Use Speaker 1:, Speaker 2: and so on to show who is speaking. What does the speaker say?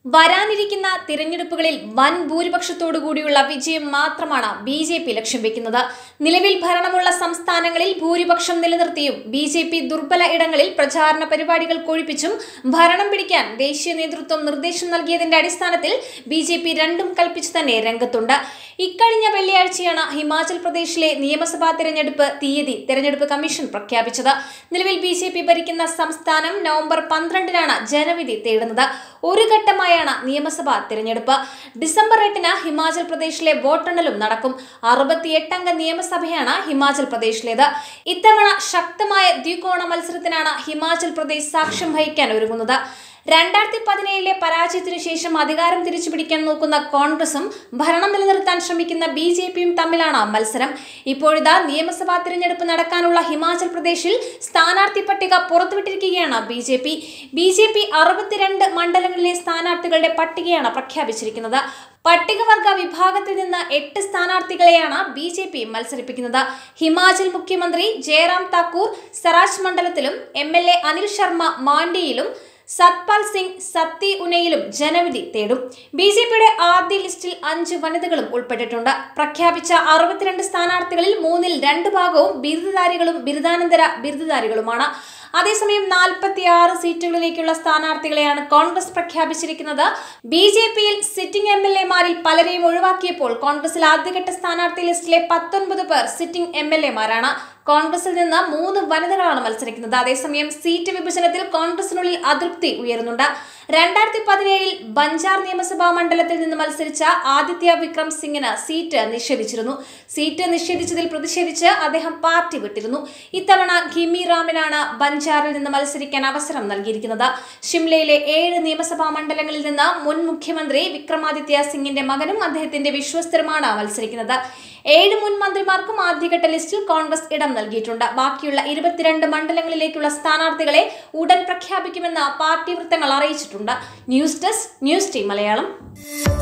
Speaker 1: വരാനിരിക്കുന്ന തിരഞ്ഞെടുപ്പുകളിൽ വൻ ഭൂരിപക്ഷത്തോടു കൂടിയുള്ള വിജയം മാത്രമാണ് ബി ജെ പി ലക്ഷ്യം വെക്കുന്നത് നിലവിൽ ഭരണമുള്ള സംസ്ഥാനങ്ങളിൽ ഭൂരിപക്ഷം നിലനിർത്തിയും ബി ജെ പി ദുർബല ഇടങ്ങളിൽ പ്രചാരണ പരിപാടികൾ കൊഴിപ്പിച്ചും ഭരണം പിടിക്കാൻ ദേശീയ നേതൃത്വം നിർദ്ദേശം നൽകിയതിന്റെ അടിസ്ഥാനത്തിൽ ബി ജെ പി രണ്ടും കൽപ്പിച്ചു തന്നെ രംഗത്തുണ്ട് ഇക്കഴിഞ്ഞ വെള്ളിയാഴ്ചയാണ് ഹിമാചൽ പ്രദേശിലെ നിയമസഭാ തെരഞ്ഞെടുപ്പ് തീയതി തെരഞ്ഞെടുപ്പ് കമ്മീഷൻ പ്രഖ്യാപിച്ചത് നിലവിൽ ബി ജെ പി ഭരിക്കുന്ന സംസ്ഥാനം നവംബർ പന്ത്രണ്ടിനാണ് ജനവിധി തേടുന്നത് ഒരു ഘട്ടമായാണ് നിയമസഭാ തിരഞ്ഞെടുപ്പ് ഡിസംബർ എട്ടിന് ഹിമാചൽ പ്രദേശിലെ വോട്ടെണ്ണലും നടക്കും അറുപത്തിയെട്ടംഗ നിയമസഭയാണ് ഹിമാചൽ പ്രദേശിലേത് ഇത്തവണ ശക്തമായ ദ്വികോണ മത്സരത്തിനാണ് ഹിമാചൽ പ്രദേശ് സാക്ഷ്യം വഹിക്കാൻ ഒരുങ്ങുന്നത് രണ്ടായിരത്തി പതിനേഴിലെ പരാജയത്തിനു ശേഷം അധികാരം തിരിച്ചുപിടിക്കാൻ നോക്കുന്ന കോൺഗ്രസും ഭരണം നിലനിർത്താൻ ശ്രമിക്കുന്ന ബി ജെ പിയും തമ്മിലാണ് മത്സരം ഇപ്പോഴിതാ നിയമസഭാ തിരഞ്ഞെടുപ്പ് നടക്കാനുള്ള ഹിമാചൽ പ്രദേശിൽ സ്ഥാനാർത്ഥി പട്ടിക പുറത്തുവിട്ടിരിക്കുകയാണ് B J P B J P അറുപത്തിരണ്ട് മണ്ഡലങ്ങളിലെ സ്ഥാനാർത്ഥികളുടെ പട്ടികയാണ് പ്രഖ്യാപിച്ചിരിക്കുന്നത് പട്ടികവർഗ വിഭാഗത്തിൽ നിന്ന് എട്ട് സ്ഥാനാർത്ഥികളെയാണ് ബി ജെ പി മത്സരിപ്പിക്കുന്നത് ഹിമാചൽ മുഖ്യമന്ത്രി ജയറാം താക്കൂർ സറാജ് മണ്ഡലത്തിലും M L A Anil Sharma മാണ്ഡിയിലും സത്പാൽ സിംഗ് സത്തി ഉനയിലും ജനവിധി തേടും ബി ജെ പിയുടെ ആദ്യ ലിസ്റ്റിൽ അഞ്ച് വനിതകളും ഉൾപ്പെട്ടിട്ടുണ്ട് പ്രഖ്യാപിച്ച അറുപത്തിരണ്ട് സ്ഥാനാർത്ഥികളിൽ മൂന്നിൽ രണ്ട് ഭാഗവും ബിരുദധാരികളും ബിരുദാനന്തര ബിരുദധാരികളുമാണ് അതേസമയം നാൽപ്പത്തി ആറ് സീറ്റുകളിലേക്കുള്ള സ്ഥാനാർത്ഥികളെയാണ് കോൺഗ്രസ് പ്രഖ്യാപിച്ചിരിക്കുന്നത് ബി ജെ പിയിൽ സിറ്റിംഗ് എം എൽ എമാരിൽ പലരെയും ഒഴിവാക്കിയപ്പോൾ കോൺഗ്രസിൽ ആദ്യഘട്ട സ്ഥാനാർത്ഥി ലിസ്റ്റിലെ പത്തൊൻപത് പേർ സിറ്റിംഗ് എം എൽ എമാരാണ് കോൺഗ്രസിൽ നിന്ന് മൂന്ന് വനിതകളാണ് മത്സരിക്കുന്നത് അതേസമയം സീറ്റ് വിഭജനത്തിൽ കോൺഗ്രസിനുള്ളിൽ അതൃപ്തി ഉയരുന്നുണ്ട് രണ്ടായിരത്തി പതിനേഴിൽ ബഞ്ചാർ നിയമസഭാ മണ്ഡലത്തിൽ നിന്ന് മത്സരിച്ച ആദിത്യ വിക്രം സിംഗിന് സീറ്റ് നിഷേധിച്ചിരുന്നു സീറ്റ് നിഷേധിച്ചതിൽ പ്രതിഷേധിച്ച് അദ്ദേഹം പാർട്ടി വിട്ടിരുന്നു ഇത്തവണ ഖിമി റാമിനാണ് ബഞ്ചാറിൽ നിന്ന് മത്സരിക്കാൻ അവസരം നൽകിയിരിക്കുന്നത് ഷിംലയിലെ ഏഴ് നിയമസഭാ മണ്ഡലങ്ങളിൽ നിന്ന് മുൻ മുഖ്യമന്ത്രി വിക്രമാദിത്യ സിംഗിന്റെ മകനും അദ്ദേഹത്തിന്റെ വിശ്വസ്തരുമാണ് മത്സരിക്കുന്നത് ഏഴ് മുൻ മന്ത്രിമാർക്കും ആദ്യഘട്ട ലിസ്റ്റിൽ കോൺഗ്രസ് ഇടം നൽകിയിട്ടുണ്ട് ബാക്കിയുള്ള ഇരുപത്തിരണ്ട് മണ്ഡലങ്ങളിലേക്കുള്ള സ്ഥാനാർത്ഥികളെ ഉടൻ പ്രഖ്യാപിക്കുമെന്ന് പാർട്ടി വൃത്തങ്ങൾ അറിയിച്ചിട്ടുണ്ട് news desk news team Malayalam